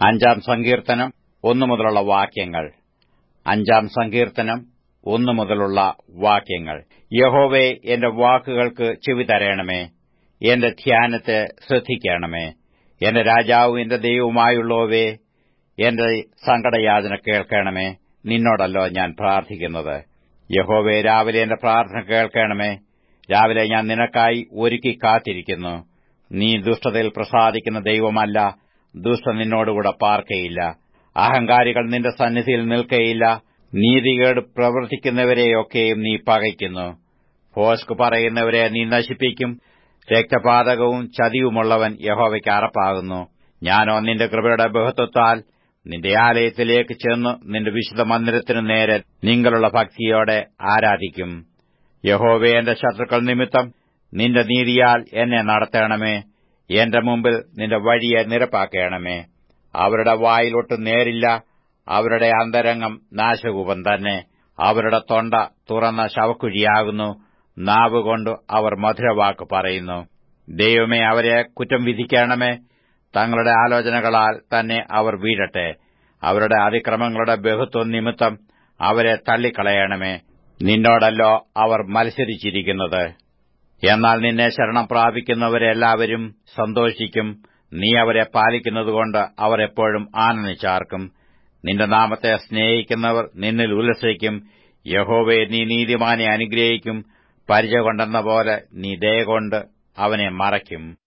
അഞ്ചാം സങ്കീർത്തനം ഒന്നു മുതലുള്ള വാക്യങ്ങൾ അഞ്ചാം സങ്കീർത്തനം ഒന്നു മുതലുള്ള വാക്യങ്ങൾ യഹോവേ എന്റെ വാക്കുകൾക്ക് ചെവി തരയണമേ എന്റെ ധ്യാനത്തെ ശ്രദ്ധിക്കണമേ എന്റെ രാജാവും എന്റെ ദൈവവുമായുള്ളവേ എന്റെ സങ്കടയാതന കേൾക്കണമേ നിന്നോടല്ലോ ഞാൻ പ്രാർത്ഥിക്കുന്നത് യഹോവേ രാവിലെ എന്റെ പ്രാർത്ഥന കേൾക്കണമേ രാവിലെ ഞാൻ നിനക്കായി ഒരുക്കി കാത്തിരിക്കുന്നു നീ ദുഷ്ടതയിൽ പ്രസാദിക്കുന്ന ദൈവമല്ല ദുഷ്ട നിന്നോടുകൂടെ പാർക്കയില്ല അഹങ്കാരികൾ നിന്റെ സന്നിധിയിൽ നിൽക്കയില്ല നീതികേട് പ്രവർത്തിക്കുന്നവരെയൊക്കെയും നീ പകയ്ക്കുന്നു ഭോസ്ക് പറയുന്നവരെ നീ നശിപ്പിക്കും രക്തപാതകവും ചതിയുമുള്ളവൻ യഹോവയ്ക്ക് അറപ്പാകുന്നു ഞാനോ നിന്റെ കൃപയുടെ ബഹുത്വത്താൽ നിന്റെ ആലയത്തിലേക്ക് ചെന്ന് നിന്റെ വിശുദ്ധ മന്ദിരത്തിനു നേരെ നിങ്ങളുള്ള ഭക്തിയോടെ ആരാധിക്കും യഹോവേ എന്റെ ശത്രുക്കൾ നിമിത്തം നിന്റെ നീതിയാൽ എന്നെ നടത്തണമേ എന്റെ മുമ്പിൽ നിന്റെ വഴിയെ നിരപ്പാക്കണമേ അവരുടെ വായിലൊട്ട് നേരില്ല അവരുടെ അന്തരംഗം നാശകൂപം തന്നെ അവരുടെ തൊണ്ട തുറന്ന ശവക്കുഴിയാകുന്നു നാവുകൊണ്ട് അവർ മധുരവാക്ക് പറയുന്നു ദൈവമേ അവരെ കുറ്റം വിധിക്കണമേ തങ്ങളുടെ ആലോചനകളാൽ തന്നെ അവർ വീഴട്ടെ അവരുടെ അതിക്രമങ്ങളുടെ ബഹുത്വം നിമിത്തം അവരെ തള്ളിക്കളയണമേ നിന്നോടല്ലോ അവർ മത്സരിച്ചിരിക്കുന്നത് എന്നാൽ നിന്നെ ശരണം പ്രാപിക്കുന്നവരെല്ലാവരും സന്തോഷിക്കും നീ അവരെ പാലിക്കുന്നതുകൊണ്ട് അവർ എപ്പോഴും ആനന്ദിച്ചാർക്കും നിന്റെ നാമത്തെ സ്നേഹിക്കുന്നവർ നിന്നിൽ ഉല്ലസിക്കും യഹോവയെ നീ നീതിമാനെ അനുഗ്രഹിക്കും പരിച കൊണ്ടെന്ന പോലെ നീ ദയ കൊണ്ട് അവനെ മറയ്ക്കും